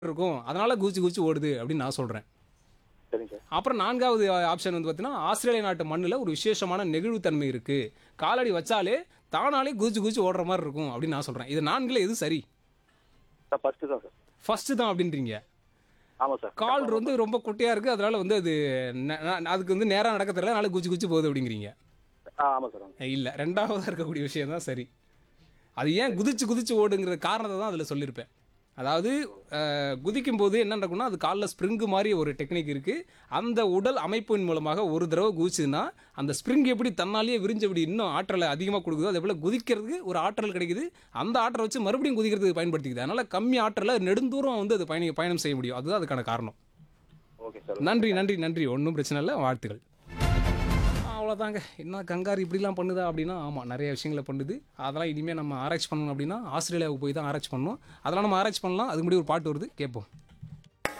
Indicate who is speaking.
Speaker 1: இருக்கும் அதனால குதிச்சு குதிச்சு ஓடுது அப்படின்னு நான் சொல்கிறேன்
Speaker 2: சரிங்க சார்
Speaker 1: அப்புறம் நான்காவது ஆப்ஷன் வந்து பார்த்தீங்கன்னா ஆஸ்திரேலிய நாட்டு மண்ணில் ஒரு விசேஷமான நெகிழ்வுத்தன்மை இருக்குது காலடி வச்சாலே தானாலே குதிச்சு குதிச்சு ஓடுற மாதிரி இருக்கும் அப்படின்னு நான் சொல்கிறேன் இது நான்கில் எது சரி
Speaker 2: சார் ஃபர்ஸ்ட் தான் சார்
Speaker 1: ஃபஸ்ட்டு தான் அப்படின்றீங்க
Speaker 2: ஆமாம் சார்
Speaker 1: கால் வந்து ரொம்ப குட்டையாக இருக்குது அதனால வந்து அது ந- ந- அதுக்கு வந்து நேராக நடக்க தெரியல அதனால குச்சி குச்சி போகுது அப்படிங்கிறீங்க
Speaker 2: ஆ ஆமாம் சார் ஆமாம்
Speaker 1: இல்லை ரெண்டாவதாக இருக்கக்கூடிய விஷயம் தான் சரி அது ஏன் குதிச்சு குதிச்சு ஓடுங்கிற காரணத்தை தான் அதில் சொல்லியிருப்பேன் அதாவது அஹ், குதிக்கும் போது என்ன நடக்கும்னா அது காலில் ஸ்ப்ரிங்கு மாதிரி ஒரு டெக்னிக் இருக்குது அந்த உடல் அமைப்பின் மூலமாக ஒரு தடவை குதிச்சுன்னா அந்த ஸ்ப்ரிங் எப்படி தன்னாலேயே விரிஞ்சு அப்படி இன்னும் ஆற்றலை அதிகமாக கொடுக்குதோ அதே போல் குதிக்கிறதுக்கு ஒரு ஆற்றல் கிடைக்குது அந்த ஆற்றலை வச்சு மறுபடியும் குதிக்கிறதுக்கு பயன்படுத்திக்குது அதனால் கம்மி ஆற்றலை நெடுந்தூரம் வந்து அது பயணி பயணம் செய்ய முடியும் அதுதான் அதுக்கான காரணம்
Speaker 2: ஓகே சார்
Speaker 1: நன்றி நன்றி நன்றி ஒன்றும் பிரச்சனை இல்லை வாழ்த்துக்கள் அவ்வளோதாங்க என்ன கங்காரு இப்படிலாம் பண்ணுதா அப்படின்னா ஆமாம் நிறைய விஷயங்களை பண்ணுது அதெல்லாம் இனிமேல் நம்ம ஆராய்ச்சி பண்ணணும் அப்படின்னா ஆஸ்திரேலியாவுக்கு போய் தான் ஆராய்ச்சி பண்ணணும் அதெல்லாம் நம்ம ஆராய்ச்சி பண்ணலாம் அதுக்கு முன்னாடி ஒரு பாட்டு வருது கேட்போம்